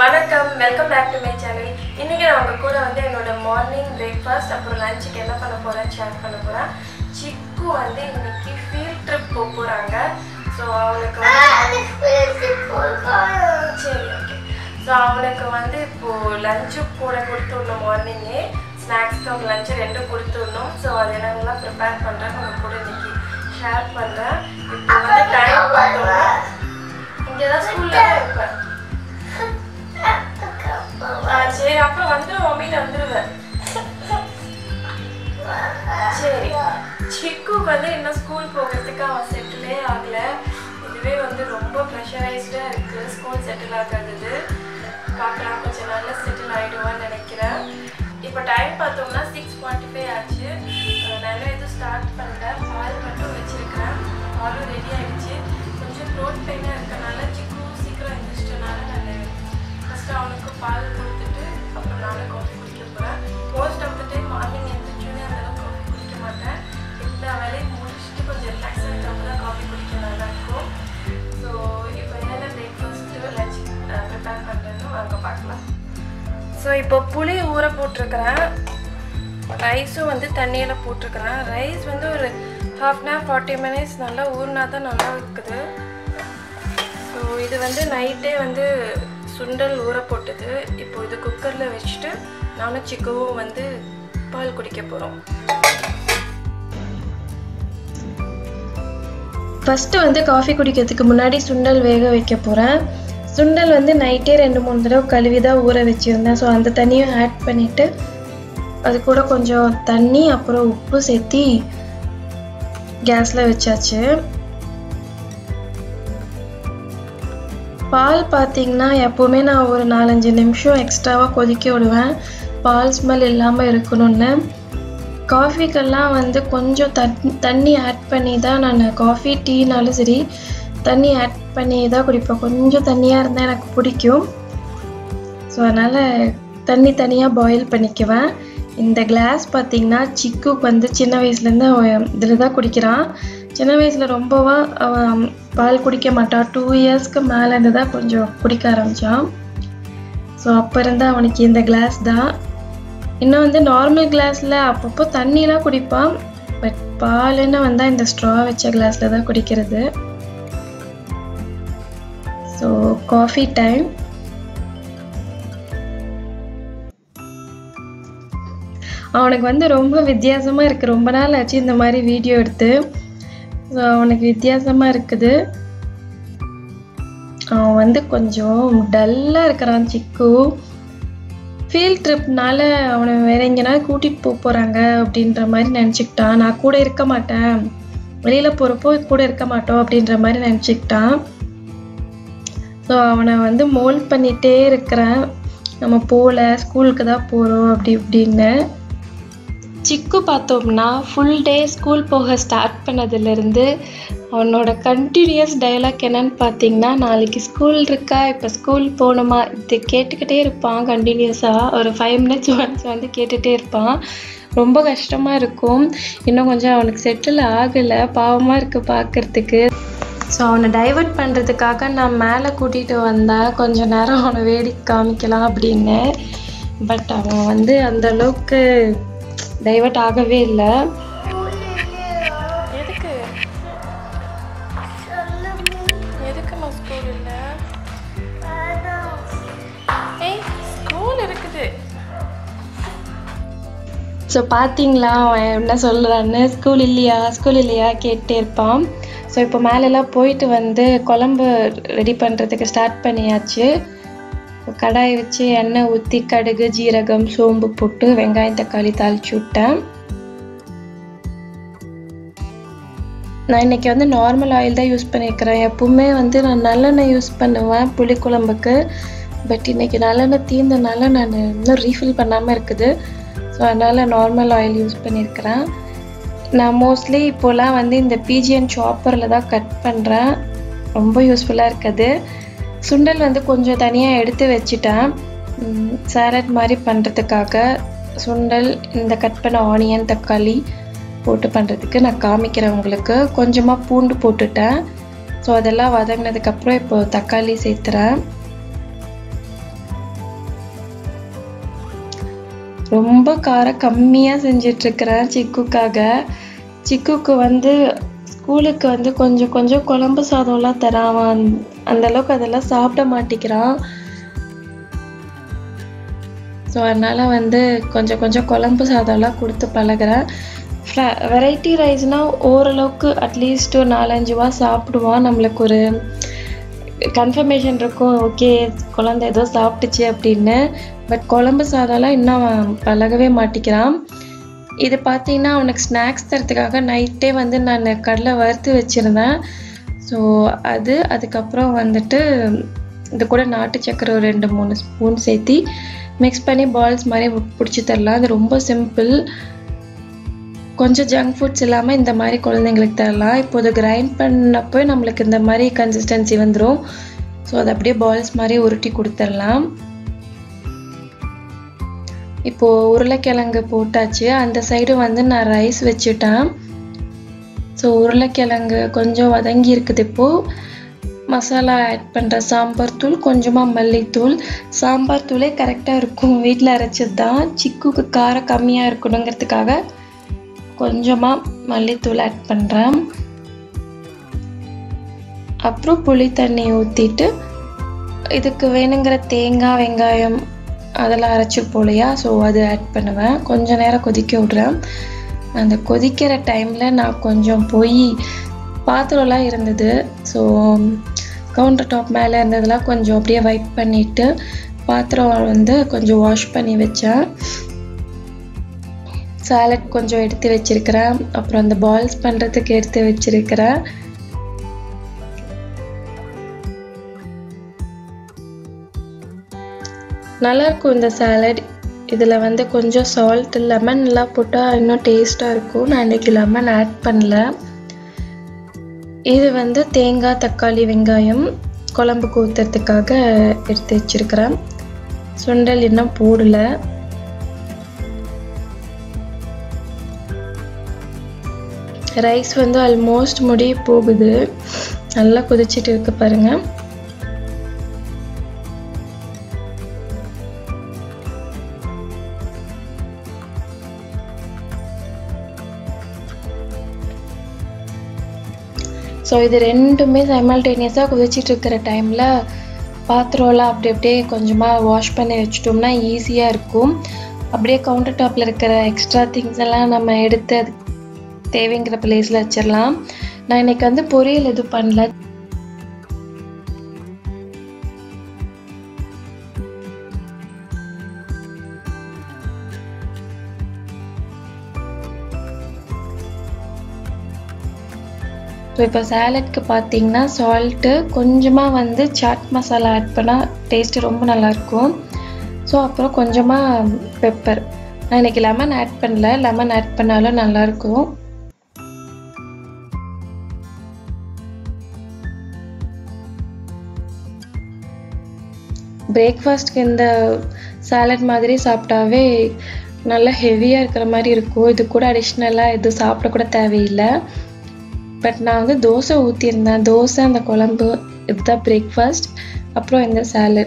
வணக்கம் welcome back to my channel இன்னைக்கு நான் உங்க கூட வந்து என்னோட மார்னிங் பிரேக்ஃபாஸ்ட் அப்புறம் லஞ்சுக்கு என்ன பண்ண போறேன் ஷேர் பண்ண போறேன் சிக்கு வந்து இன்னைக்கு ஃபீல்ட் ட்ரிப் போக போறாங்க ஸோ அவளுக்கு வந்து சரி ஓகே ஸோ அவனுக்கு வந்து இப்போ லஞ்சு கூட கொடுத்து விடணும் மார்னிங்கே ஸ்நாக்ஸ்க்கு அவங்க லஞ்சு ரெண்டும் கொடுத்து விடணும் ஸோ அது என்னென்னலாம் ப்ரிப்பேர் பண்ணுறேன் உங்க கூட இன்னைக்கு ஷேர் பண்ணுறேன் இப்போ வந்து டைம் பார்த்தோம்னா இங்கே தான் ஸ்கூலில் தான் இருப்பேன் ஆ, சரி அப்புறம் வந்துடும் மம்மிட்ட வந்துடுவேன் சரி சிக்குக்கு வந்து இன்னும் ஸ்கூல் போகிறதுக்கு அவன் செட்டிலே ஆகல இதுவே வந்து ரொம்ப ப்ரெஷரைஸ்டாக இருக்குது ஸ்கூல் செட்டில் ஆகாதது பார்க்கலாம் கொஞ்சம் நாளில் செட்டில் ஆகிடுவான்னு நினைக்கிறேன் இப்போ டைம் பார்த்தோம்னா சிக்ஸ் ஃபார்ட்டி ஃபைவ் ஆச்சு அஹ் நான் இன்னும் எதுவும் ஸ்டார்ட் பண்ணல பால் மட்டும் வச்சுருக்கிறேன் பாலும் ரெடி ஆகிடுச்சு கொஞ்சம் த்ரோட் பெயினாக இருக்கனால சிக்கு சீக்கிரம் எழுந்திரிச்சிட்டனால நான் ஃபஸ்ட்டு அவனுக்கு பால் கொடுத்துட்டு அப்புறம் நானும் காஃபி குடிக்க போகிறேன் most of the time morning எழுந்திரிச்சோன்னே அந்தளவுக்கு காஃபி குடிக்க மாட்டேன் இந்த வேலையை முடிச்சுட்டு கொஞ்சம் ரிலாக்ஸ் ஆகிட்டவங்க தான் காஃபி குடிக்க நல்லா இருக்கும் ஸோ இப்போ என்னென்ன பிரேக்ஃபாஸ்ட்டு லஞ்ச் ப்ரிப்பேர் பண்ணுறேன்னு வாங்க பார்க்கலாம் ஸோ இப்போ புளி ஊற போட்டிருக்கிறேன் ரைஸும் வந்து தண்ணியில் போட்டிருக்கிறேன் ரைஸ் வந்து ஒரு half an hour forty minutes நல்லா ஊறினா தான் நல்லா இருக்குது ஸோ இது வந்து நைட்டே வந்து சுண்டல் ஊற போட்டது இப்போ இது குக்கரில் வச்சுட்டு நானும் சிக்குவும் வந்து பால் குடிக்க போகிறோம் ஃபஸ்ட்டு வந்து காஃபி குடிக்கிறதுக்கு முன்னாடி சுண்டல் வேக வைக்க போகிறேன் சுண்டல் வந்து நைட்டே ரெண்டு மூணு தடவை கழுவி தான் ஊற வச்சுருந்தேன் ஸோ அந்த தண்ணியும் ஆட் பண்ணிவிட்டு அது கூட கொஞ்சம் தண்ணி அப்புறம் உப்பு சேர்த்தி கேஸில் வச்சாச்சு பால் பார்த்தீங்கன்னா எப்போவுமே நான் ஒரு நாலஞ்சு நிமிஷம் எக்ஸ்ட்ராவாக கொதிக்க விடுவேன் பால் ஸ்மெல் இல்லாமல் இருக்கணும்னு காஃபிக்கெல்லாம் வந்து கொஞ்சம் தண் தண்ணி ஆட் பண்ணி தான் நான் காஃபி டீனாலும் சரி தண்ணி ஆட் பண்ணி தான் குடிப்பேன் கொஞ்சம் தண்ணியாக இருந்தால் எனக்கு பிடிக்கும் ஸோ அதனால் தண்ணி தனியாக பாயில் பண்ணிக்குவேன் இந்த கிளாஸ் பார்த்தீங்கன்னா சிக்குக்கு வந்து சின்ன வயசுலேருந்து அவன் இதில் தான் குடிக்கிறான் சின்ன வயசில் ரொம்பவா அவன் பால் குடிக்க மாட்டான் டூ இயர்ஸ்க்கு மேலேருந்து தான் கொஞ்சம் குடிக்க ஆரம்பித்தான் ஸோ அப்போ இருந்து அவனுக்கு இந்த கிளாஸ் தான் இன்னும் வந்து நார்மல் கிளாஸில் அப்பப்போ தண்ணிலாம் குடிப்பான் பட் பாலுன்னு வந்தால் இந்த ஸ்ட்ரா வச்ச கிளாஸில் தான் குடிக்கிறது ஸோ காஃபி டைம் அவனுக்கு வந்து ரொம்ப வித்தியாசமாக இருக்குது ரொம்ப நாள் ஆச்சு இந்த மாதிரி வீடியோ எடுத்து ஸோ அவனுக்கு வித்தியாசமாக இருக்குது அவன் வந்து கொஞ்சம் டல்லாக இருக்கிறான் சிக்கு ஃபீல்ட் ட்ரிப்னால அவனை வேற எங்கேனாவது கூட்டிகிட்டு போக போகிறாங்க அப்படின்ற மாதிரி நினச்சிக்கிட்டான் நான் கூட இருக்க மாட்டேன் வெளியில் போகிறப்போ கூட இருக்க மாட்டோம் அப்படின்ற மாதிரி நினச்சிக்கிட்டான் ஸோ அவனை வந்து மோல்ட் பண்ணிகிட்டே இருக்கிறேன் நம்ம போகல ஸ்கூலுக்கு தான் போகிறோம் அப்படி இப்படின்னு சிக்கு பார்த்தோம்னா ஃபுல் டே ஸ்கூல் போக ஸ்டார்ட் பண்ணதுலேருந்து அவனோட கண்டினியூஸ் டைலாக் என்னன்னு பார்த்தீங்கன்னா நாளைக்கு ஸ்கூல் இருக்கா இப்போ ஸ்கூல் போகணுமா இது கேட்டுக்கிட்டே இருப்பான் கண்டினியூஸாக ஒரு ஃபைவ் மினிட்ஸ் ஒன்ஸ் வந்து கேட்டுகிட்டே இருப்பான் ரொம்ப கஷ்டமாக இருக்கும் இன்னும் கொஞ்சம் அவனுக்கு செட்டில் ஆகலை பாவமாக இருக்குது பார்க்குறதுக்கு ஸோ அவனை டைவர்ட் பண்ணுறதுக்காக நான் மேலே கூட்டிகிட்டு வந்தேன் கொஞ்ச நேரம் அவனை வேடிக்கை காமிக்கலாம் அப்படின்னு பட் அவன் வந்து அந்த அளவுக்கு டைவர்ட் ஆகவே இல்லை எதுக்கு எதுக்குமா ஸ்கூல் இல்லை ஏய் ஸ்கூல் இருக்குது ஸோ பார்த்தீங்களா அவன் என்ன சொல்கிறான்னு ஸ்கூல் இல்லையா ஸ்கூல் இல்லையா கேட்டே இருப்பான் ஸோ இப்போ மேலெல்லாம் போயிட்டு வந்து குழம்பு ரெடி பண்ணுறதுக்கு ஸ்டார்ட் பண்ணியாச்சு கடாயை வச்சு எண்ணெய் ஊற்றி கடுகு ஜீரகம் சோம்பு போட்டு வெங்காயம் தக்காளி தாளிச்சு விட்டேன் நான் இன்னைக்கு வந்து நார்மல் ஆயில் தான் யூஸ் பண்ணியிருக்கிறேன் எப்பவுமே வந்து நான் நல்லெண்ணெய் யூஸ் பண்ணுவேன் புளிக்குழம்புக்கு பட் இன்னைக்கு நல்லெண்ணெய் தீர்ந்தனால நான் இன்னும் ரீஃபில் பண்ணாமல் இருக்குது ஸோ அதனால் நார்மல் ஆயில் யூஸ் பண்ணியிருக்கிறேன் நான் மோஸ்ட்லி இப்போலாம் வந்து இந்த பிஜிஎன் சாப்பரில் தான் கட் பண்ணுறேன் ரொம்ப யூஸ்ஃபுல்லாக இருக்குது சுண்டல் வந்து கொஞ்சம் தனியாக எடுத்து வச்சுட்டேன் சாலட் மாதிரி பண்ணுறதுக்காக சுண்டல் இந்த கட் பண்ண ஆனியன் தக்காளி போட்டு பண்ணுறதுக்கு நான் காமிக்கிறேன் உங்களுக்கு கொஞ்சமாக பூண்டு போட்டுட்டேன் ஸோ அதெல்லாம் வதங்கினதுக்கப்புறம் இப்போ தக்காளி சேர்த்துறேன் ரொம்ப காரம் கம்மியாக செஞ்சிட்ருக்கிறேன் சிக்குக்காக சிக்குக்கு வந்து ஸ்கூலுக்கு வந்து கொஞ்சம் கொஞ்சம் குழம்பு சாதம்லாம் தரான் அவன் அந்த அளவுக்கு அதெல்லாம் சாப்பிட மாட்டேங்கிறான் ஸோ அதனால் வந்து கொஞ்சம் கொஞ்சம் குழம்பு சாதம்லாம் கொடுத்து பழகுறேன் வெரைட்டி ரைஸ்னால் ஓரளவுக்கு அட்லீஸ்ட் ஒரு நாலஞ்சு வா சாப்பிடுவான் நம்மளுக்கு ஒரு கன்ஃபர்மேஷன் இருக்கும் ஓகே குழந்தை ஏதோ சாப்பிட்டுச்சு அப்படின்னு பட் குழம்பு சாதம்லாம் இன்னும் அவன் பழகவே மாட்டிக்கிறான் இது பார்த்தீங்கன்னா அவனுக்கு ஸ்நாக்ஸ் தரத்துக்காக நைட்டே வந்து நான் கடலை வறுத்து வச்சுருந்தேன் ஸோ அது அதுக்கப்புறம் வந்துட்டு இது கூட நாட்டு சக்கரை ஒரு ரெண்டு மூணு ஸ்பூன் சேர்த்தி மிக்ஸ் பண்ணி பால்ஸ் மாதிரி பிடிச்சி தரலாம் அது ரொம்ப சிம்பிள் கொஞ்சம் ஜங்க் ஃபுட்ஸ் இல்லாமல் இந்த மாதிரி குழந்தைங்களுக்கு தரலாம் இப்போ அதை கிரைண்ட் பண்ணப்போ நம்மளுக்கு இந்த மாதிரி கன்சிஸ்டன்சி வந்துடும் ஸோ அதை அப்படியே பால்ஸ் மாதிரி உருட்டி கொடுத்துடலாம் இப்போது உருளைக்கிழங்கு போட்டாச்சு அந்த சைடு வந்து நான் ரைஸ் வச்சுட்டேன் ஸோ உருளைக்கிழங்கு கொஞ்சம் வதங்கி இருக்குது இப்போது மசாலா ஆட் பண்ணுற சாம்பார் தூள் கொஞ்சமாக மல்லித்தூள் சாம்பார் தூளே கரெக்டாக இருக்கும் வீட்டில் அரைச்சது தான் சிக்குக்கு காரம் கம்மியாக இருக்கணுங்கிறதுக்காக கொஞ்சமாக மல்லித்தூள் ஆட் பண்ணுறேன் அப்புறம் புளி தண்ணி ஊற்றிட்டு இதுக்கு வேணுங்கிற தேங்காய் வெங்காயம் அதெல்லாம் அரைச்சிருப்போம் இல்லையா ஸோ அது ஆட் பண்ணுவேன் கொஞ்ச நேரம் கொதிக்க விட்றேன் அந்த கொதிக்கிற டைமில் நான் கொஞ்சம் போய் பாத்திரம்லாம் இருந்தது ஸோ கவுண்டர் டாப் மேலே இருந்ததெல்லாம் கொஞ்சம் அப்படியே வைப் பண்ணிவிட்டு பாத்திரம் வந்து கொஞ்சம் வாஷ் பண்ணி வச்சேன் சாலட் கொஞ்சம் எடுத்து வச்சிருக்கிறேன் அப்புறம் அந்த பால்ஸ் பண்ணுறதுக்கு எடுத்து வச்சிருக்கிறேன் நல்லாயிருக்கும் இந்த சாலட் இதில் வந்து கொஞ்சம் சால்ட் லெமன்லாம் போட்டால் இன்னும் டேஸ்ட்டாக இருக்கும் நான் இன்றைக்கி லெமன் ஆட் பண்ணல இது வந்து தேங்காய் தக்காளி வெங்காயம் குழம்புக்கு ஊற்றுறதுக்காக எடுத்து வச்சிருக்கிறேன் சுண்டல் இன்னும் போடலை ரைஸ் வந்து ஆல்மோஸ்ட் முடிய போகுது நல்லா கொதிச்சிட்டு இருக்கு பாருங்க ஸோ இது ரெண்டுமே சைமல்டேனியஸாக கொதிச்சிட்டு இருக்கிற டைமில் பாத்திரம்லாம் அப்படி அப்படியே கொஞ்சமாக வாஷ் பண்ணி வச்சிட்டோம்னா ஈஸியாக இருக்கும் அப்படியே கவுண்டர் டாப்பில் இருக்கிற எக்ஸ்ட்ரா திங்ஸ் எல்லாம் நம்ம எடுத்து அது தேவைங்கிற பிளேஸில் வச்சிடலாம் நான் இன்னைக்கு வந்து பொரியல் எதுவும் பண்ணல ஸோ இப்போ சேலட்க்கு பார்த்தீங்கன்னா சால்ட்டு கொஞ்சமாக வந்து சாட் மசாலா ஆட் பண்ணால் டேஸ்ட்டு ரொம்ப நல்லாயிருக்கும் ஸோ அப்புறம் கொஞ்சமாக பெப்பர் நான் இன்றைக்கி லெமன் ஆட் பண்ணல லெமன் ஆட் பண்ணாலும் நல்லாயிருக்கும் பிரேக்ஃபாஸ்ட்க்கு இந்த சாலட் மாதிரி சாப்பிட்டாவே நல்லா ஹெவியாக இருக்கிற மாதிரி இருக்கும் இது கூட அடிஷ்னலாக எதுவும் சாப்பிட கூட தேவையில்லை பட் நான் வந்து தோசை ஊற்றிருந்தேன் தோசை அந்த குழம்பு இதுதான் பிரேக்ஃபாஸ்ட் அப்புறம் இந்த சாலட்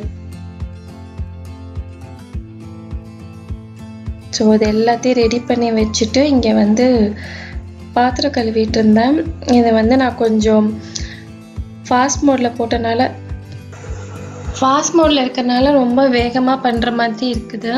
ஸோ இது எல்லாத்தையும் ரெடி பண்ணி வச்சுட்டு இங்கே வந்து பாத்திரம் கழுவிட்டு இருந்தேன் இதை வந்து நான் கொஞ்சம் ஃபாஸ்ட் மோடில் போட்டனால ஃபாஸ்ட் மோடில் இருக்கிறனால ரொம்ப வேகமாக பண்ணுற மாதிரி இருக்குது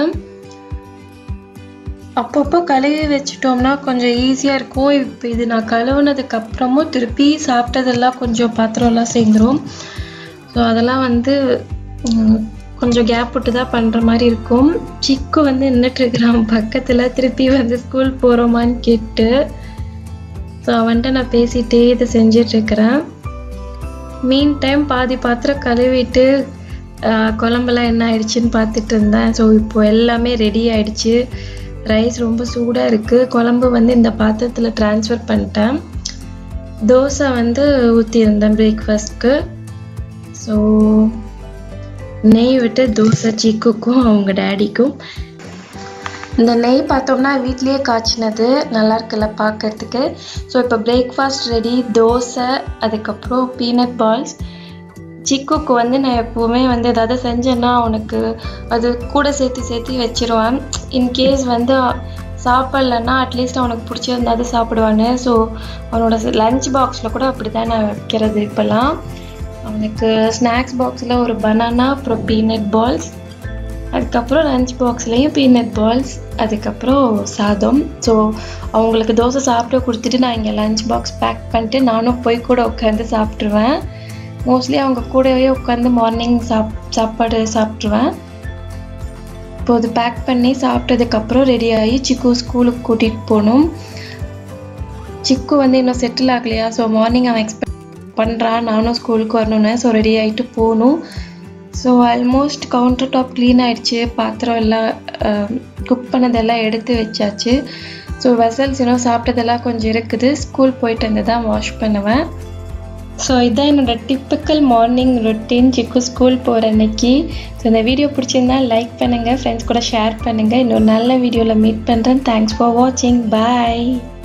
அப்பப்போ கழுவி வச்சிட்டோம்னா கொஞ்சம் ஈஸியாக இருக்கும் இப்போ இது நான் கழுவுனதுக்கு அப்புறமும் திருப்பி சாப்பிட்டதெல்லாம் கொஞ்சம் பாத்திரம்லாம் சேர்ந்துரும் ஸோ அதெல்லாம் வந்து கொஞ்சம் கேப் விட்டு தான் பண்ணுற மாதிரி இருக்கும் சிக்கு வந்து நின்றுட்டுருக்கிறான் பக்கத்தில் திருப்பி வந்து ஸ்கூல் போகிறோமான்னு கேட்டு ஸோ அவன்கிட்ட நான் பேசிகிட்டே இதை செஞ்சிட்ருக்கிறேன் மீன் டைம் பாதி பாத்திரம் கழுவிட்டு குழம்புலாம் என்ன ஆயிடுச்சுன்னு பார்த்துட்டு இருந்தேன் ஸோ இப்போ எல்லாமே ரெடி ஆயிடுச்சு ரைஸ் ரொம்ப சூடாக இருக்குது குழம்பு வந்து இந்த பாத்திரத்தில் ட்ரான்ஸ்ஃபர் பண்ணிட்டேன் தோசை வந்து ஊற்றியிருந்தேன் பிரேக்ஃபாஸ்ட்க்கு ஸோ நெய் விட்டு தோசை சிக்குக்கும் அவங்க டேடிக்கும் இந்த நெய் பார்த்தோம்னா வீட்லேயே காய்ச்சினது நல்லா இருக்குல்ல பார்க்கறதுக்கு ஸோ இப்போ பிரேக்ஃபாஸ்ட் ரெடி தோசை அதுக்கப்புறம் பீனட் பால்ஸ் சிக்குக்கு வந்து நான் எப்போவுமே வந்து ஏதாவது செஞ்சேன்னா அவனுக்கு அது கூட சேர்த்து சேர்த்து வச்சிருவேன் இன்கேஸ் வந்து சாப்பிட்லன்னா அட்லீஸ்ட் அவனுக்கு பிடிச்சிருந்தாது சாப்பிடுவானு ஸோ அவனோட லஞ்ச் பாக்ஸில் கூட அப்படி தான் நான் வைக்கிறது இப்போல்லாம் அவனுக்கு ஸ்நாக்ஸ் பாக்ஸில் ஒரு பனானா அப்புறம் பீனட் பால்ஸ் அதுக்கப்புறம் லஞ்ச் பாக்ஸ்லேயும் பீனட் பால்ஸ் அதுக்கப்புறம் சாதம் ஸோ அவங்களுக்கு தோசை சாப்பிட கொடுத்துட்டு நான் இங்கே லஞ்ச் பாக்ஸ் பேக் பண்ணிட்டு நானும் போய் கூட உட்காந்து சாப்பிட்ருவேன் மோஸ்ட்லி அவங்க கூடவே உட்காந்து மார்னிங் சாப் சாப்பாடு சாப்பிட்ருவேன் இப்போ அது பேக் பண்ணி சாப்பிட்டதுக்கப்புறம் ரெடி ஆகி சிக்கு ஸ்கூலுக்கு கூட்டிகிட்டு போகணும் சிக்கு வந்து இன்னும் செட்டில் ஆகலையா ஸோ மார்னிங் அவன் எக்ஸ்பெக்ட் பண்ணுறான் நானும் ஸ்கூலுக்கு வரணுன்னு ஸோ ரெடி ஆகிட்டு போகணும் so almost counter top clean ஆயிடுச்சு பாத்திரம் எல்லாம் குக் பண்ணதெல்லாம் எடுத்து வச்சாச்சு ஸோ வெசல்ஸ் இன்னும் சாப்பிட்டதெல்லாம் கொஞ்சம் இருக்குது ஸ்கூல் போயிட்டு வந்து தான் வாஷ் பண்ணுவேன் ஸோ இதான் என்னோட typical morning routine Chikku school போகிற அன்னைக்கு ஸோ இந்த வீடியோ பிடிச்சிருந்தா லைக் பண்ணுங்கள் ஃப்ரெண்ட்ஸ் கூட ஷேர் பண்ணுங்கள் இன்னொரு நல்ல வீடியோவில் மீட் பண்ணுறேன் தேங்க்ஸ் ஃபார் வாட்சிங் பாய்